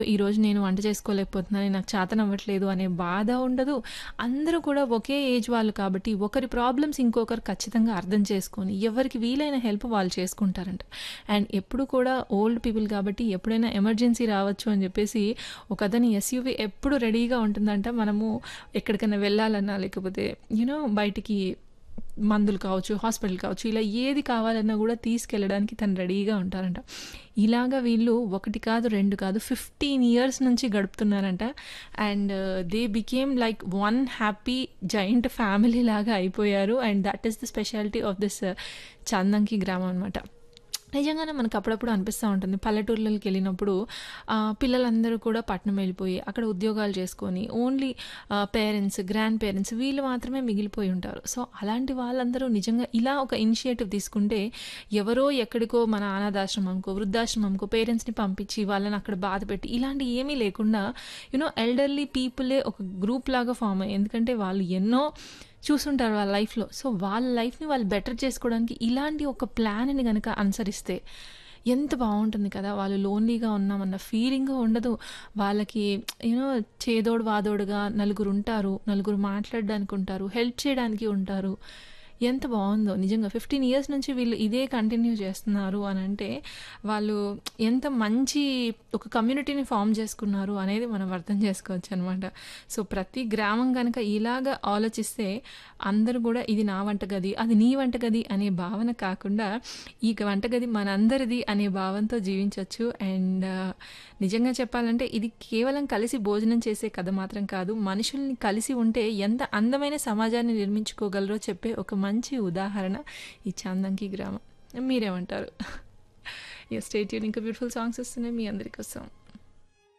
ఈరోజు నేను వంట చేసుకోలేకపోతున్నాను, నాకు చేతనవ్వట్లేదు అనే బాధ ఉండదు. అందరూ కూడా ఒకే ఏజ్ వాళ్ళు కాబట్టి ఒకరి ప్రాబ్లమ్స్ ఇంకొకరు ఖచ్చితంగా అర్థం చేసుకొని ఎవరికి వీలైన హెల్ప్ వాళ్ళు చేసుకుంటారంట. అండ్ ఎప్పుడు కూడా ఓల్డ్ పీపుల్ కాబట్టి ఎప్పుడైనా ఎమర్జెన్సీ రావచ్చు అని చెప్పేసి ఒకతని ఎస్యూవీ ఎప్పుడు రెడీగా ఉంటుందంట. మనము ఎక్కడికైనా వెళ్ళాలన్నా లేకపోతే యూ నో బయటికి మందులు కావచ్చు, హాస్పిటల్ కావచ్చు ఇలా ఏది కావాలన్నా కూడా తీసుకెళ్ళడానికి తను రెడీగా ఉంటారంట. ఇలాగ వీళ్ళు ఒకటి కాదు, రెండు కాదు 15 ఇయర్స్ నుంచి గడుపుతున్నారంట. And they became like one happy giant family లాగా అయిపోయారు. And that is the speciality of this Chandamki గ్రామం అనమాట. నిజంగానే మనకు అప్పుడప్పుడు అనిపిస్తా ఉంటుంది. పల్లెటూర్లకి వెళ్ళినప్పుడు ఆహ్, పిల్లలందరూ కూడా పట్నం వెళ్ళిపోయి అక్కడ ఉద్యోగాలు చేసుకొని ఓన్లీ ఆహ్, పేరెంట్స్, గ్రాండ్ పేరెంట్స్ వీళ్ళు మాత్రమే మిగిలిపోయి ఉంటారు. సో అలాంటి వాళ్ళందరూ నిజంగా ఇలా ఒక ఇనిషియేటివ్ తీసుకుంటే ఎవరో ఎక్కడికో మన అనాథాశ్రమంకో, వృద్ధాశ్రమంకో పేరెంట్స్‌ని పంపించి వాళ్ళని అక్కడ బాధపెట్టి ఇలాంటివి ఏమీ లేకుండా యూ నో ఎల్డర్లీ పీపులే ఒక గ్రూప్ లాగా ఫార్మ్ అయ్యి ఎందుకంటే వాళ్ళు ఎన్నో చూసుంటారు వాళ్ళ లైఫ్‌లో. సో వాళ్ళ లైఫ్‌ని వాళ్ళు బెటర్ చేసుకోవడానికి ఇలాంటి ఒక ప్లాన్‌ని గనక అనుసరిస్తే ఎంత బావుంటుంది కదా! వాళ్ళు లోన్లీగా ఉన్నామన్న ఫీలింగు ఉండదు. వాళ్ళకి యూ నో చేదోడు వాదోడుగా నలుగురుంటారు. నలుగురు మాట్లాడడానికి ఉంటారు. హెల్ప్ చేయడానికి ఉంటారు. ఎంత బావుందో నిజంగా 15 ఇయర్స్ నుంచి వీళ్ళు ఇదే కంటిన్యూ చేస్తున్నారు అనంటే వాళ్ళు ఎంత మంచి ఒక కమ్యూనిటీని ఫార్మ్ చేసుకున్నారు అనేది మనం అర్థం చేసుకోవచ్చనమాట. సో ప్రతి గ్రామం గనక ఇలాగ ఆలోచిస్తే అందరూ కూడా ఇది నా వంటగది, అది నీ వంటగది అనే భావన కాకుండా ఈ వంటగది మనందరిది అనే భావంతో జీవించొచ్చు. అండ్ నిజంగా చెప్పాలంటే ఇది కేవలం కలిసి భోజనం చేసే కథ మాత్రం కాదు. మనుషుల్ని కలిసి ఉంటే ఎంత అందమైన సమాజాన్ని నిర్మించుకోగలరో చెప్పే ఒక మంచి ఉదాహరణ ఈ చందంకి గ్రామం. మీరేమంటారు? యెస్ స్టే ట్యూన్ ఇంకా బ్యూటిఫుల్ సాంగ్స్ వస్తున్నాయి మీ అందరి కోసం.